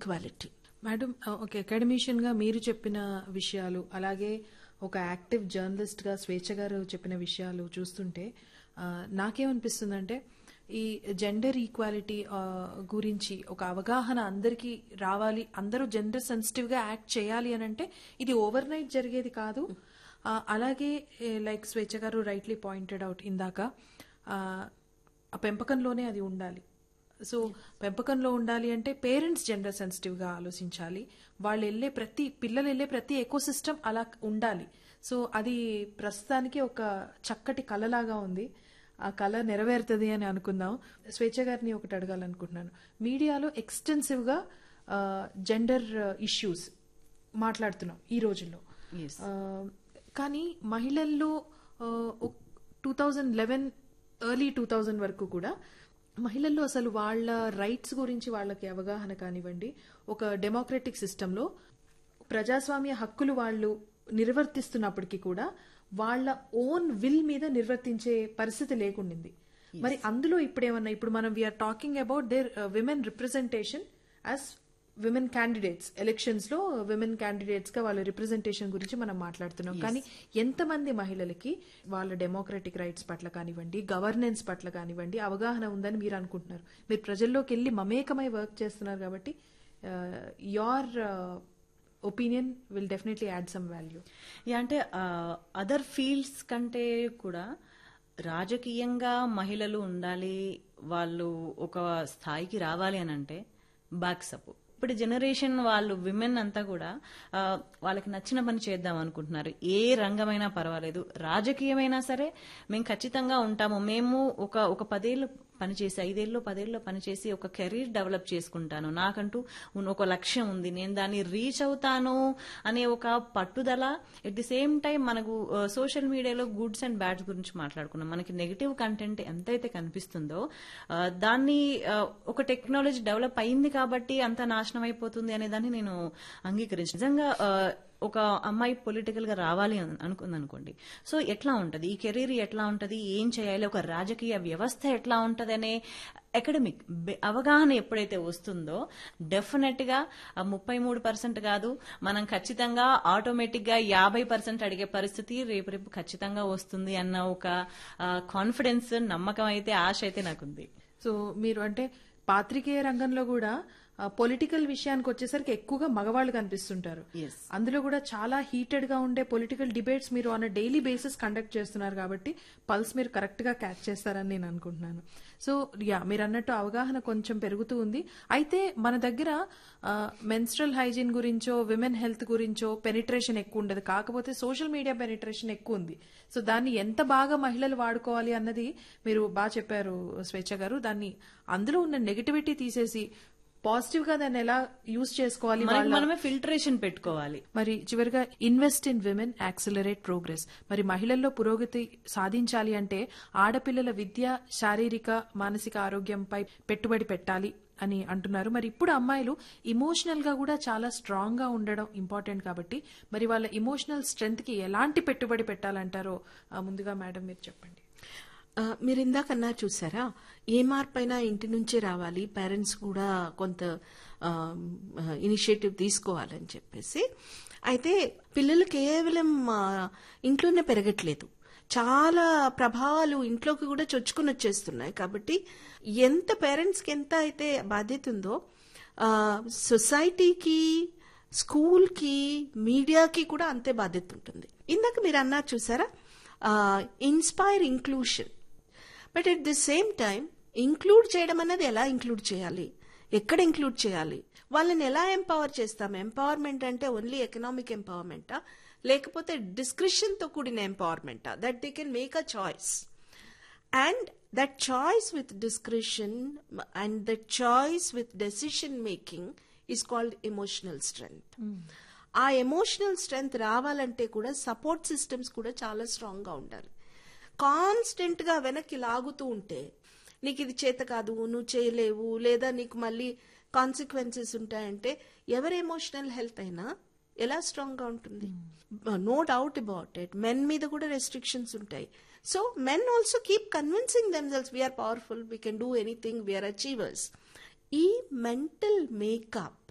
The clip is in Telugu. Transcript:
ఈక్వాలిటీ మేడం ఓకే అకాడమిషియన్ గా మీరు చెప్పిన విషయాలు అలాగే ఒక యాక్టివ్ జర్నలిస్ట్ గా స్వేచ్ఛ గారు చెప్పిన విషయాలు చూస్తుంటే ఆ, నాకేమనిపిస్తుందంటే ఈ జెండర్ ఈక్వాలిటీ గురించి ఒక అవగాహన అందరికీ రావాలి అందరూ జెండర్ సెన్సిటివ్ గా యాక్ట్ చేయాలి అని అంటే ఇది ఓవర్ నైట్ జరిగేది కాదు ఆ, అలాగే లైక్ స్వేచ్ఛ గారు రైట్లీ పాయింటెడ్ అవుట్ ఇందాక ఆ, ఆ పెంపకంలోనే అది ఉండాలి సో పెంపకంలో ఉండాలి అంటే పేరెంట్స్ జెండర్ సెన్సిటివ్ గా ఆలోచించాలి వాళ్ళు వెళ్ళే ప్రతి పిల్లలు వెళ్ళే ప్రతి ఎకో సిస్టమ్ అలా ఉండాలి సో అది ప్రస్తుతానికి ఒక చక్కటి కళలాగా ఉంది ఆ కళ నెరవేరుతుంది అని అనుకుందాం స్వేచ్ఛ గారిని ఒకటి అడగాలనుకుంటున్నాను మీడియాలో ఎక్స్టెన్సివ్ గా జెండర్ ఇష్యూస్ మాట్లాడుతున్నాం ఈ రోజుల్లో Yes. ఆ, కానీ మహిళల్లో two thousand eleven early two thousand వరకు కూడా మహిళల్లో అసలు వాళ్ళ రైట్స్ గురించి వాళ్ళకి అవగాహన కానివ్వండి ఒక డెమోక్రటిక్ సిస్టంలో ప్రజాస్వామ్య హక్కులు వాళ్ళు నిర్వర్తిస్తున్నప్పటికీ కూడా వాళ్ళ ఓన్ విల్ మీద నిర్వర్తించే పరిస్థితి లేకుండింది మరి అందులో ఇప్పుడు ఏమన్నా ఇప్పుడు మనం we're talking about their women representation as women candidates elections లో విమెన్ క్యాండిడేట్స్ గా వాళ్ళ రిప్రజెంటేషన్ గురించి మనం మాట్లాడుతున్నాం కానీ ఎంతమంది మహిళలకి వాళ్ళ డెమోక్రటిక్ రైట్స్ పట్ల కానివ్వండి గవర్నెన్స్ పట్ల కానివ్వండి అవగాహన ఉందని మీరు అనుకుంటున్నారు మీరు ప్రజల్లోకి వెళ్ళి మమేకమై వర్క్ చేస్తున్నారు కాబట్టి your opinion will definitely add some value yeah అంటే అదర్ ఫీల్డ్స్ కంటే కూడా రాజకీయంగా మహిళలు ఉండాలి వాళ్ళు ఒక స్థాయికి రావాలి అని అంటే బ్యాక్ సపోర్ట్ ఇప్పుడు జనరేషన్ వాళ్ళు విమెన్ అంతా కూడా ఆ, వాళ్ళకి నచ్చిన పని చేద్దాం అనుకుంటున్నారు ఏ రంగమైనా పర్వాలేదు రాజకీయమైనా సరే మేము ఖచ్చితంగా ఉంటాము మేము ఒక ఒక పదేళ్ళు పనిచేసి ఐదేళ్ళు పదేళ్ళు పనిచేసి ఒక కెరీర్ డెవలప్ చేసుకుంటాను నాకంటూ ఉన్న ఒక లక్ష్యం ఉంది నేను దాన్ని రీచ్ అవుతాను అనే ఒక పట్టుదల ఎట్ ది సేమ్ టైం మనకు సోషల్ మీడియాలో గుడ్స్ అండ్ బ్యాడ్స్ గురించి మాట్లాడుకున్నాం మనకి నెగిటివ్ కంటెంట్ ఎంతైతే కనిపిస్తుందో ఆ, దాన్ని ఆ, ఒక టెక్నాలజీ డెవలప్ అయింది కాబట్టి అంత నాశనం అయిపోతుంది అనే దాన్ని నేను అంగీకరించి నిజంగా ఆ, ఒక అమ్మాయి పొలిటికల్ గా రావాలి అని అనుకుంది అనుకోండి సో ఎట్లా ఉంటది ఈ కెరీర్ ఎట్లా ఉంటది ఏం చేయాలి ఒక రాజకీయ వ్యవస్థ ఎట్లా ఉంటది అనే అకాడమిక్ అవగాహన ఎప్పుడైతే వస్తుందో డెఫినెట్ గా ముప్పై మూడు పర్సెంట్ కాదు మనం ఖచ్చితంగా ఆటోమేటిక్ గా యాభై పర్సెంట్ అడిగే పరిస్థితి రేపు రేపు ఖచ్చితంగా వస్తుంది అన్న ఒక కాన్ఫిడెన్స్ నమ్మకం అయితే ఆశ అయితే నాకుంది సో మీరు అంటే పాత్రికేయ రంగంలో కూడా పొలిటికల్ విషయానికి వచ్చేసరికి ఎక్కువగా మగవాళ్ళు కనిపిస్తుంటారు Yes. అందులో కూడా చాలా హీటెడ్ గా ఉండే పొలిటికల్ డిబేట్స్ మీరు ఆన్ డైలీ బేసిస్ కండక్ట్ చేస్తున్నారు కాబట్టి పల్స్ మీరు కరెక్ట్ గా క్యాచ్ చేస్తారని నేను అనుకుంటున్నాను సో యా మీరు అన్నట్టు అవగాహన కొంచెం పెరుగుతూ ఉంది అయితే మన దగ్గర మెన్స్ట్రల్ హైజీన్ గురించో విమెన్ హెల్త్ గురించో పెనిట్రేషన్ ఎక్కువ ఉండదు కాకపోతే సోషల్ మీడియా పెనిట్రేషన్ ఎక్కువ ఉంది సో దాన్ని ఎంత బాగా మహిళలు వాడుకోవాలి అన్నది మీరు బాగా చెప్పారు స్వేచ్ఛ గారు దాన్ని అందులో ఉన్న నెగటివిటీ తీసేసి పాజిటివ్ గా దాన్ని ఎలా యూజ్ చేసుకోవాలి మనకి వాళ్ళ మనమే ఫిల్టరేషన్ పెట్టుకోవాలి మరి చివరిగా invest in women accelerate progress మరి మహిళల్లో పురోగతి సాధించాలి అంటే ఆడపిల్లల విద్య శారీరక మానసిక ఆరోగ్యంపై పెట్టుబడి పెట్టాలి అని అంటున్నారు మరి ఇప్పుడు అమ్మాయిలు ఇమోషనల్ గా కూడా చాలా స్ట్రాంగ్ గా ఉండడం ఇంపార్టెంట్ కాబట్టి మరి వాళ్ళ ఇమోషనల్ స్ట్రెంగ్త్ కి ఎలాంటి పెట్టుబడి పెట్టాలంటారో ఆ, ముందుగా మేడం మీరు చెప్పండి ఆ, మీరు ఇందాకన్నా చూసారా ఏ మార్పైనా ఇంటి నుంచే రావాలి పేరెంట్స్ కూడా కొంత ఇనిషియేటివ్ తీసుకోవాలని చెప్పేసి అయితే పిల్లలు కేవలం ఆ, ఇంట్లోనే పెరగట్లేదు చాలా ప్రభావాలు ఇంట్లోకి కూడా చొచ్చుకుని వచ్చేస్తున్నాయి కాబట్టి ఎంత పేరెంట్స్కి ఎంత అయితే బాధ్యత ఉందో ఆ, సొసైటీకి స్కూల్కి మీడియాకి కూడా అంతే బాధ్యత ఉంటుంది ఇందాక మీరు అన్నారు చూసారా inspire inclusion but at the same time include చేయడం అనేది ఎలా ఇంక్లూడ్ చేయాలి ఎక్కడ ఇంక్లూడ్ చేయాలి వాళ్ళని ఎలా ఎంపవర్ చేస్తాం ఎంపవర్మెంట్ అంటే ఓన్లీ ఎకనామిక్ ఎంపవర్మెంటా లేకపోతే డిస్క్రిప్షన్తో కూడిన ఎంపవర్మెంటా that they can make a choice and that choice with discretion and the choice with decision making is called emotional strength ఆ ఎమోషనల్ స్ట్రెంగ్త్ రావాలంటే కూడా సపోర్ట్ సిస్టమ్స్ కూడా చాలా స్ట్రాంగ్ గా ఉండాలి కాన్స్టెంట్ గా వెనక్కి లాగుతూ ఉంటే నీకు ఇది చేత కాదు నువ్వు చేయలేవు లేదా నీకు మళ్ళీ కాన్సిక్వెన్సెస్ ఉంటాయంటే ఎవరి ఎమోషనల్ హెల్త్ అయినా ఎలా స్ట్రాంగ్ గా ఉంటుంది no doubt about it men మీద కూడా రెస్ట్రిక్షన్స్ ఉంటాయి so men also keep convincing themselves we're powerful we can do anything we're achievers ఈ మెంటల్ మేకప్